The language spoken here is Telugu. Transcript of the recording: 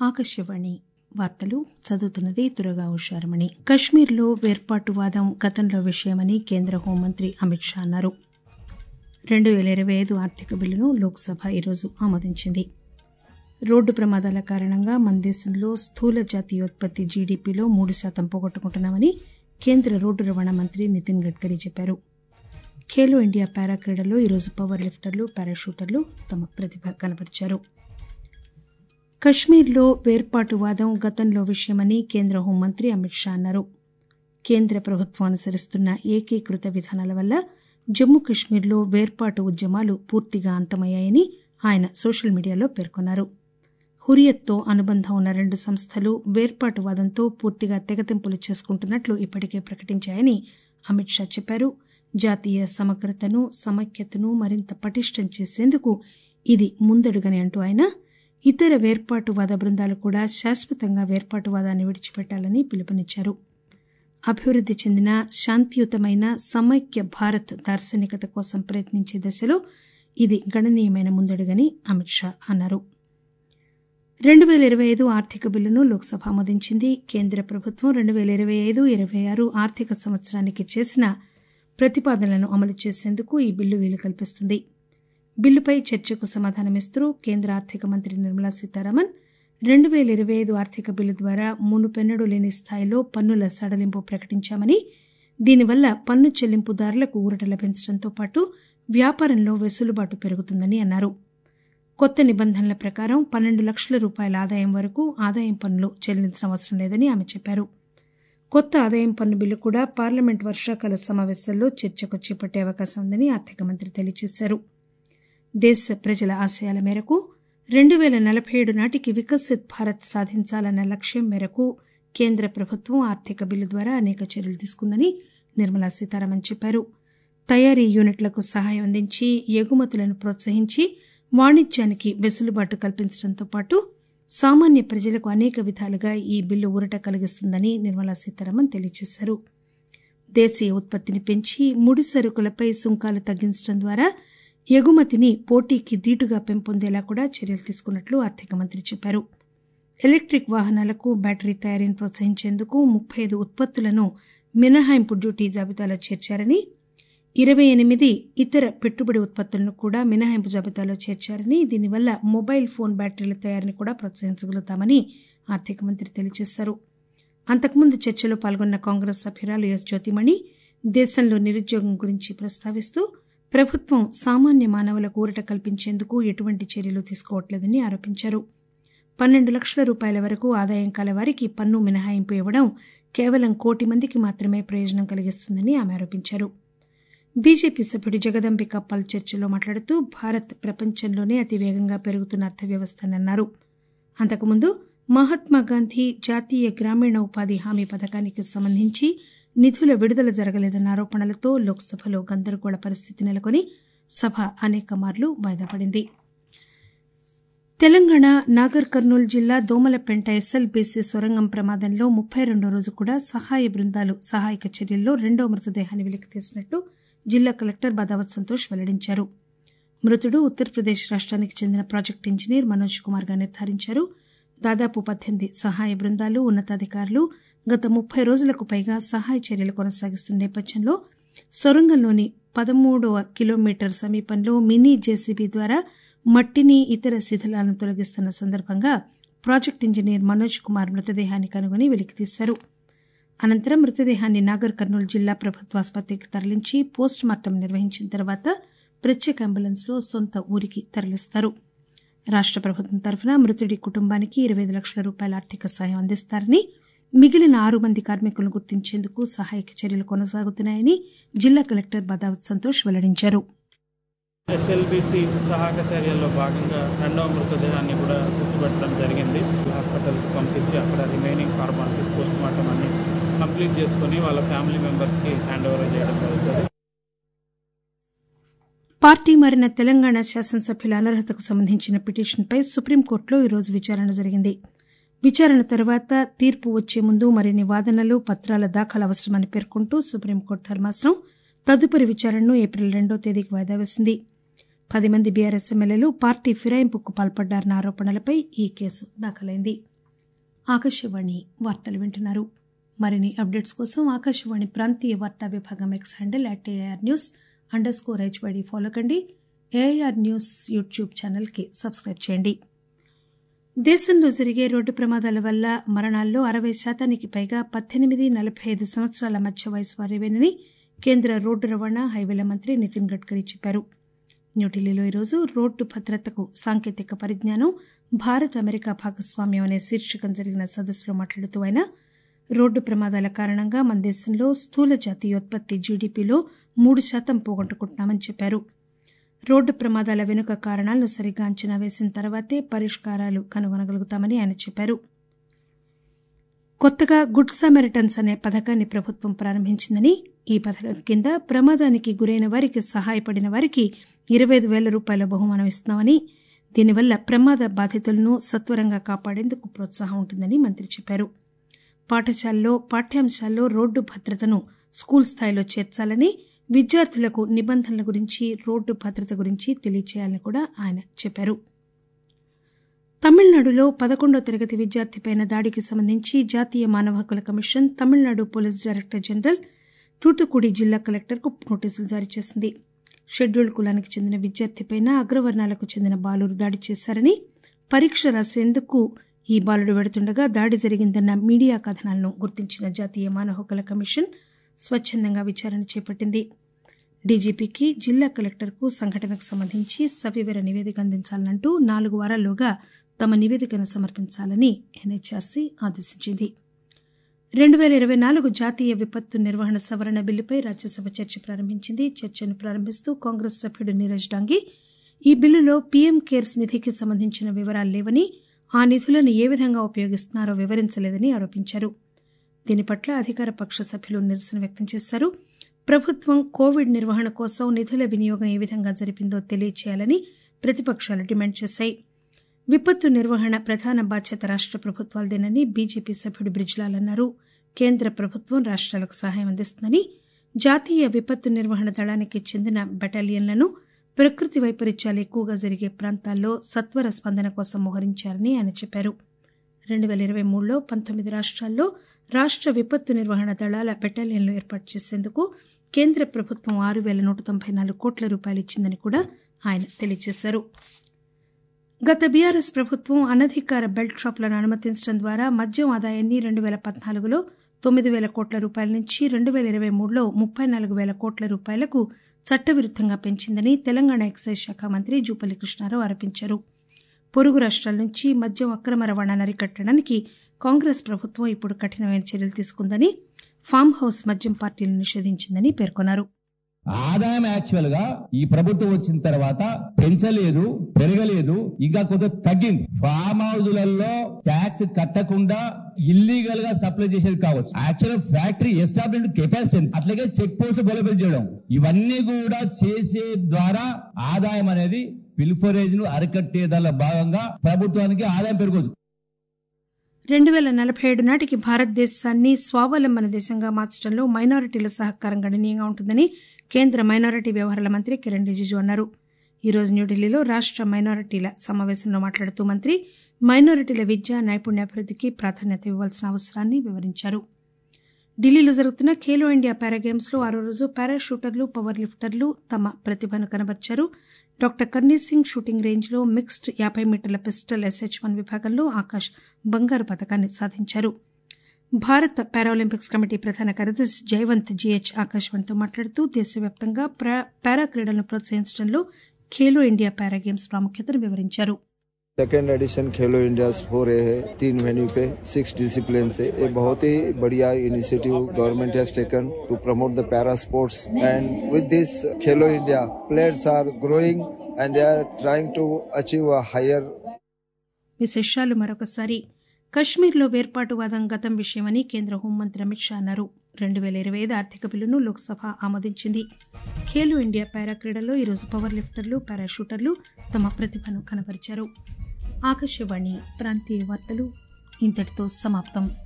ఆకాశవాణి వార్తలు చదువుతున్నది దురగా ఉషారమణి కశ్మీర్లో వేర్పాటువాదం గతంలో విషయమని కేంద్ర హోంమంత్రి అమిత్ షా అన్నారు రెండు పేల ఇరవై ఐదు ఆర్థిక బిల్లును లోక్సభ ఈరోజు ఆమోదించింది రోడ్డు ప్రమాదాల కారణంగా మన దేశంలో స్థూల జాతీయోత్పత్తి జీడీపీలో మూడు శాతం పోగొట్టుకుంటున్నామని కేంద్ర రోడ్డు రవాణా మంత్రి నితిన్ గడ్కరీ చెప్పారు ఖేలో ఇండియా పారా క్రీడల్లో ఈరోజు పవర్ లిఫ్టర్లు పారాషూటర్లు తమ ప్రతిభ కనబరిచారు కశ్మీర్లో వేర్పాటువాదం గతంలో విషయమని కేంద్ర హోంమంత్రి అమిత్ షా అన్నారు కేంద్ర ప్రభుత్వం అనుసరిస్తున్న ఏకీకృత విధానాల వల్ల జమ్మూ కశ్మీర్లో వేర్పాటు ఉద్యమాలు పూర్తిగా అంతమయ్యాయని ఆయన సోషల్ మీడియాలో పేర్కొన్నారు హురియత్తో అనుబంధం ఉన్న రెండు సంస్థలు వేర్పాటువాదంతో పూర్తిగా తెగతింపులు చేసుకుంటున్నట్లు ఇప్పటికే ప్రకటించాయని అమిత్ షా చెప్పారు జాతీయ సమగ్రతను సమైక్యతను మరింత పటిష్టం చేసేందుకు ఇది ముందడుగని అంటూ ఆయన ఇతర వేర్పాటువాద బృందాలు కూడా శాశ్వతంగా వేర్పాటువాదాన్ని విడిచిపెట్టాలని పిలుపునిచ్చారు అభివృద్ది చెందిన శాంతియుతమైన సమైక్య భారత్ దార్శనికత కోసం ప్రయత్నించే దశలో ఇది గణనీయమైన ముందడుగని అమిత్ షా అన్నారు రెండు పేల ఇరవై ఐదు ఆర్థిక బిల్లును లోక్సభ ఆమోదించింది కేంద్ర ప్రభుత్వం రెండు పేల ఇరవై ఐదు ఇరవై ఆరు ఆర్థిక సంవత్సరానికి చేసిన ప్రతిపాదనలను అమలు చేసేందుకు ఈ బిల్లు వీలు కల్పిస్తుంది బిల్లుపై చర్చకు సమాధానమిస్తూ కేంద్ర ఆర్థిక మంత్రి నిర్మలా సీతారామన్ రెండు పేల ఇరవై ఐదు ఆర్థిక బిల్లు ద్వారా మునుపెన్నడూ లేని స్థాయిలో పన్నుల సడలింపు ప్రకటించామని దీనివల్ల పన్ను చెల్లింపుదారులకు ఊరట లభించడంతో పాటు వ్యాపారంలో వెసులుబాటు పెరుగుతుందని అన్నారు కొత్త నిబంధనల ప్రకారం పన్నెండు లక్షల రూపాయల ఆదాయం వరకు ఆదాయం పన్నులు చెల్లించడం అవసరం లేదని ఆమె చెప్పారు కొత్త ఆదాయం పన్ను బిల్లు కూడా పార్లమెంట్ వర్షాకాల సమావేశాల్లో చర్చకు చేపట్టే అవకాశం ఉందని ఆర్థిక మంత్రి తెలియజేశారు దేశ ప్రజల ఆశయాల మేరకు రెండు పేల నలభై ఏడు నాటికి వికసిత్ భారత్ సాధించాలన్న లక్ష్యం మేరకు కేంద్ర ప్రభుత్వం ఆర్థిక బిల్లు ద్వారా అనేక చర్యలు తీసుకుందని నిర్మలా సీతారామన్ చెప్పారు తయారీ యూనిట్లకు సహాయం అందించి ఎగుమతులను ప్రోత్సహించి వాణిజ్యానికి వెసులుబాటు కల్పించడంతో పాటు సామాన్య ప్రజలకు అనేక విధాలుగా ఈ బిల్లు ఊరట కలిగిస్తుందని నిర్మలా సీతారామన్ తెలియజేశారు దేశీయ ఉత్పత్తిని పెంచి ముడి సరుకులపై సుంకాలు తగ్గించడం ద్వారా ఎగుమతిని పోటీకి దీటుగా పెంపొందేలా కూడా చర్యలు తీసుకున్నట్లు ఆర్థిక మంత్రి చెప్పారు ఎలక్టిక్ వాహనాలకు బ్యాటరీ తయారీని ప్రోత్సహించేందుకు ముప్పై ఐదు ఉత్పత్తులను మినహాయింపు డ్యూటీ జాబితాలో చేర్చారని ఇరవై ఎనిమిది ఇతర పెట్టుబడి ఉత్పత్తులను కూడా మినహాయింపు జాబితాలో చేర్చారని దీనివల్ల మొబైల్ ఫోన్ బ్యాటరీల తయారీని కూడా ప్రోత్సహించగలుగుతామని ఆర్థిక మంత్రి తెలియజేశారు అంతకుముందు చర్చలో పాల్గొన్న కాంగ్రెస్ సభ్యురాలు ఎస్ జ్యోతిమణి దేశంలో నిరుద్యోగం గురించి ప్రస్తావిస్తూ ప్రభుత్వం సామాన్య మానవులకు ఊరట కల్పించేందుకు ఎటువంటి చర్యలు తీసుకోవట్లేదని ఆరోపించారు పన్నెండు లక్షల రూపాయల వరకు ఆదాయం కలవారికి పన్ను మినహాయింపు ఇవ్వడం కేవలం కోటి మందికి మాత్రమే ప్రయోజనం కలిగిస్తుందని ఆమె ఆరోపించారు బీజేపీ సభ్యుడు జగదంబిక పాల్ చర్చలో మాట్లాడుతూ భారత్ ప్రపంచంలోనే అతి వేగంగా పెరుగుతున్న అర్థవ్యవస్థ అని అన్నారు అంతకుముందు మహాత్మాగాంధీ జాతీయ గ్రామీణ ఉపాధి హామీ పథకానికి సంబంధించి నిధుల విడుదల జరగలేదన్న ఆరోపణలతో లోక్సభలో గందరగోళ పరిస్థితి నెలకొని సభ అనేక మార్లు వాయిదా పడింది తెలంగాణ నాగర్ కర్నూలు జిల్లా దోమలపెంట ఎస్ఎల్బీసీ సొరంగం ప్రమాదంలో ముప్పై రెండో రోజు కూడా సహాయ బృందాలు సహాయక చర్యల్లో రెండో మృతదేహాన్ని వెలికితీసినట్లు జిల్లా కలెక్టర్ బదావత్ సంతోష్ వెల్లడించారు మృతుడు ఉత్తరప్రదేశ్ రాష్ట్రానికి చెందిన ప్రాజెక్టు ఇంజనీర్ మనోజ్ కుమార్ గా నిర్ధారించారు దాదాపు పద్దెనిమిది సహాయ బృందాలు ఉన్నతాధికారులు గత ముప్పై రోజులకు పైగా సహాయ చర్యలు కొనసాగిస్తున్న నేపథ్యంలో సొరంగంలోని పదమూడవ కిలోమీటర్ సమీపంలో మినీ జేసీబీ ద్వారా మట్టిని ఇతర శిథిలాలను తొలగిస్తున్న సందర్భంగా ప్రాజెక్టు ఇంజనీర్ మనోజ్ కుమార్ మృతదేహాన్ని కనుగొని వెలికితీశారు అనంతరం మృతదేహాన్ని నాగర్ కర్నూలు జిల్లా ప్రభుత్వ ఆసుపత్రికి తరలించి పోస్ట్ మార్టం నిర్వహించిన తర్వాత ప్రత్యేక అంబులెన్స్లో సొంత ఊరికి తరలిస్తారు రాష్ట ప్రభుత్వం తరఫున మృతుడి కుటుంబానికి ఇరవై ఐదు లక్షల రూపాయల ఆర్థిక సాయం అందిస్తారని మిగిలిన ఆరు మంది కార్మికులను గుర్తించేందుకు సహాయక చర్యలు కొనసాగుతున్నాయని జిల్లా కలెక్టర్ బదావత్ సంతోష్ వెల్లడించారు ఎస్ఎల్బిసి సహాయక చర్యల్లో భాగంగా రెండవ మృతదేహాన్ని కూడా గుర్తుపెట్టడం జరిగింది హాస్పిటల్కి పంపించి అక్కడ రిమైనింగ్ ఫార్మాలిటీస్ పోస్ట్ మార్టం అన్ని కంప్లీట్ చేసుకుని వాళ్ళ ఫ్యామిలీ మెంబర్స్కి హ్యాండ్ ఓవర్ చేయడం జరుగుతుంది పార్టీ మారిన తెలంగాణ శాసనసభ్యుల అనర్హతకు సంబంధించిన పిటిషన్పై సుప్రీంకోర్టులో ఈరోజు విచారణ జరిగింది విచారణ తర్వాత తీర్పు వచ్చే ముందు మరిన్ని వాదనలు పత్రాల దాఖలు అవసరమని పేర్కొంటూ సుప్రీంకోర్టు ధర్మాసనం తదుపరి విచారణను ఏప్రిల్ రెండో తేదీకి వాయిదా వేసింది పది మంది బీఆర్ఎస్ ఎమ్మెల్యేలు పార్టీ ఫిరాయింపుకు పాల్పడ్డారన్న ఆరోపణలపై ఈ కేసు దాఖలైంది ఆకాశవాణి వార్తలు వింటున్నారు మరిన్ని అప్డేట్స్ కోసం ఆకాశవాణి ప్రాంతీయ వార్తా విభాగం X handle at AIR news under score HYD follow కండి ఏఐఆర్ న్యూస్ యూట్యూబ్ ఛానల్కి సబ్స్క్రైబ్ చేయండి దేశంలో జరిగే రోడ్డు ప్రమాదాల వల్ల మరణాల్లో అరవై శాతానికి పైగా పద్దెనిమిది నలభై ఐదు సంవత్సరాల మధ్య వయసు వారేవేనని కేంద్ర రోడ్డు రవాణా హైవేల మంత్రి నితిన్ గడ్కరీ చెప్పారు న్యూఢిల్లీలో ఈరోజు రోడ్డు భద్రతకు సాంకేతిక పరిజ్ఞానం భారత్ అమెరికా భాగస్వామ్యం అనే శీర్షికం జరిగిన సదస్సులో మాట్లాడుతూ ఆయన రోడ్డు ప్రమాదాల కారణంగా మన దేశంలో స్థూల జాతీయోత్పత్తి జీడీపీలో మూడు శాతం పోగొట్టుకుంటున్నామని చెప్పారు రోడ్డు ప్రమాదాల వెనుక కారణాలను సరిగ్గా అంచనా వేసిన తర్వాతే పరిష్కారాలు కనుగొనగలుగుతామని ఆయన చెప్పారు కొత్తగా గుడ్ సామెరిటన్స్ అనే పథకాన్ని ప్రభుత్వం ప్రారంభించిందని ఈ పథకం కింద ప్రమాదానికి గురైన వారికి సహాయపడిన వారికి ఇరవై ఐదు వేల రూపాయల బహుమానం ఇస్తున్నామని దీనివల్ల ప్రమాద బాధితులను సత్వరంగా కాపాడేందుకు ప్రోత్సాహం ఉంటుందని మంత్రి చెప్పారు పాఠశాలలో పాఠ్యాంశాల్లో రోడ్డు భద్రతను స్కూల్ స్థాయిలో చేర్చాలని విద్యార్థులకు నిబంధనల గురించి రోడ్డు భద్రత గురించి తెలియచేయాలని కూడా ఆయన చెప్పారు తమిళనాడులో పదకొండో తరగతి విద్యార్థిపైన దాడికి సంబంధించి జాతీయ మానవ హక్కుల commission Tamil Nadu police director general Thoothukudi జిల్లా కలెక్టర్కు నోటీసులు జారీ చేసింది షెడ్యూల్డ్ కులానికి చెందిన విద్యార్థిపైన అగ్రవర్ణాలకు చెందిన బాలురు దాడి చేశారని పరీక్ష రాసేందుకు ఈ బాలుడు వెడుతుండగా దాడి జరిగిందన్న మీడియా కథనాలను గుర్తించిన జాతీయ మానవ హక్కుల కమిషన్ స్వచ్చందంగా విచారణ చేపట్టింది డీజీపీకి జిల్లా కలెక్టర్కు సంఘటనకు సంబంధించి సవివర నివేదిక అందించాలంటూ నాలుగు వారాల్లోగా తమ నివేదికను సమర్పించాలని ఎన్హెచ్ఆర్సీ ఆదేశించింది రెండు పేల ఇరవై నాలుగు జాతీయ విపత్తు నిర్వహణ సవరణ బిల్లుపై రాజ్యసభ చర్చ ప్రారంభించింది చర్చను ప్రారంభిస్తూ కాంగ్రెస్ సభ్యుడు నీరజ్ డాంగి ఈ బిల్లులో పీఎం కేర్స్ నిధికి సంబంధించిన వివరాలు లేవని ఆ నిధులను ఏ విధంగా ఉపయోగిస్తున్నారో వివరించలేదని ఆరోపించారు దీని పట్ల అధికార పక్ష సభ్యులు నిరసన వ్యక్తం చేశారు ప్రభుత్వం కోవిడ్ నిర్వహణ కోసం నిధుల వినియోగం ఏ విధంగా జరిపిందో తెలియచేయాలని ప్రతిపక్షాలు డిమాండ్ చేశాయి విపత్తు నిర్వహణ ప్రధాన బాధ్యత రాష్ట ప్రభుత్వాలదేనని బీజేపీ సభ్యుడు బ్రిజ్లాల్ అన్నారు కేంద్ర ప్రభుత్వం రాష్ట్రాలకు సహాయం అందిస్తుందని జాతీయ విపత్తు నిర్వహణ దళానికి చెందిన బెటాలియన్లను ప్రకృతి వైపరీత్యాలు ఎక్కువగా జరిగే ప్రాంతాల్లో సత్వర స్పందన కోసం మోహరించారని ఆయన చెప్పారు రెండు పేల ఇరవై మూడులో పంతొమ్మిది రాష్ట్రాల్లో రాష్ట్ర విపత్తు నిర్వహణ దళాల బెటాలియన్లు ఏర్పాటు చేసేందుకు కేంద్ర ప్రభుత్వం ఆరు పేల నూట తొంభై నాలుగు కోట్ల రూపాయలు ఇచ్చిందని కూడా ఆయన తెలియజేశారు గత బీఆర్ఎస్ ప్రభుత్వం అనధికార బెల్ట్ షాపులను అనుమతించడం ద్వారా మద్యం ఆదాయాన్ని రెండు పేల పద్నాలుగులో తొమ్మిది పేల కోట్ల రూపాయల నుంచి రెండు పేల ఇరవై మూడులో ముప్పై నాలుగు పేల కోట్ల రూపాయలకు చట్టవిరుద్దంగా పెంచిందని తెలంగాణ ఎక్సైజ్ శాఖ మంత్రి జూపల్లి కృష్ణారావు ఆరోపించారు పొరుగు రాష్ట్రాల నుంచి మద్యం అక్రమ రవాణాను అరికట్టడానికి కాంగ్రెస్ ప్రభుత్వం ఇప్పుడు కఠినమైన చర్యలు తీసుకుందని ఫామ్ హౌస్ మద్యం పార్టీలను నిషేధించిందని పేర్కొన్నారు ఆదాయం యాక్చువల్ గా ఈ ప్రభుత్వం వచ్చిన తర్వాత పెంచలేదు పెరగలేదు ఇంకా కొంత తగ్గింది ఫామ్ హౌజులలో ట్యాక్స్ కట్టకుండా ఇల్లీగల్ గా సప్లై చేసేది కావచ్చు యాక్చువల్ ఫ్యాక్టరీ ఎస్టాబ్లిష్ కెపాసిటీ అట్లాగే చెక్ పోస్ట్ బలోపేతం చేయడం ఇవన్నీ కూడా చేసే ద్వారా ఆదాయం అనేది పిల్ఫరేజ్ ను అరికట్టే దానిలో భాగంగా ప్రభుత్వానికి ఆదాయం పెరగవచ్చు రెండు పేల నలభై ఏడు నాటికి భారతదేశాన్ని స్వావలంబన దేశంగా మార్చడంలో మైనారిటీల సహకారం గణనీయంగా ఉంటుందని కేంద్ర మైనారిటీ వ్యవహారాల మంత్రి కిరణ్ రిజిజు అన్నారు ఈరోజు న్యూఢిల్లీలో రాష్ట మైనారిటీల సమావేశంలో మాట్లాడుతూ మంత్రి మైనారిటీల విద్య నైపుణ్యాభివృద్ధికి ప్రాధాన్యత ఇవ్వాల్సిన అవసరాన్ని వివరించారు ఢిల్లీలో జరుగుతున్న ఖేలో ఇండియా పారా గేమ్స్ లో ఆరో రోజు పారాషూటర్లు పవర్ లిఫ్టర్లు తమ ప్రతిభను కనబర్చారు doctor Karni Singh shooting range లో మిక్స్డ్ యాభై మీటర్ల పిస్టల్ ఎస్హెచ్ వన్ విభాగంలో ఆకాష్ బంగారు పథకాన్ని సాధించారు భారత పారాలింపిక్స్ కమిటీ ప్రధాన కార్యదర్శి జయవంత్ జీహెచ్ ఆకాశవాణితో మాట్లాడుతూ దేశవ్యాప్తంగా పారా క్రీడలను ప్రోత్సహించడంలో ఖేలో ఇండియా పారా గేమ్స్ ప్రాముఖ్యతను వివరించారు सेकेंड एडिशन खेलो इंडिया हो रहे हैं तीन वेन्यू पे सिक्स डिसिप्लिन से ये बहुत ही बढ़िया initiative government has taken to promote the para sports and with this Khelo India players are growing and they are trying to achieve a higher విశేషాలు మరొకసారి కశ్మీర్లో వేర్పాటువాదం గతం విషయమని కేంద్ర హోంమంత్రి అమిత్ షా అన్నారు రెండు పేల ఇరవై ఐదు ఆర్థిక బిల్లును లోక్సభ ఆమోదించింది ఖేలో ఇండియా పారా క్రీడలో ఈరోజు పవర్ లిఫ్టర్లు పారాషూటర్లు తమ ప్రతిభను కనబరిచారు ఆకాశవాణి ప్రాంతీయ వార్తలు ఇంతటితో సమాప్తం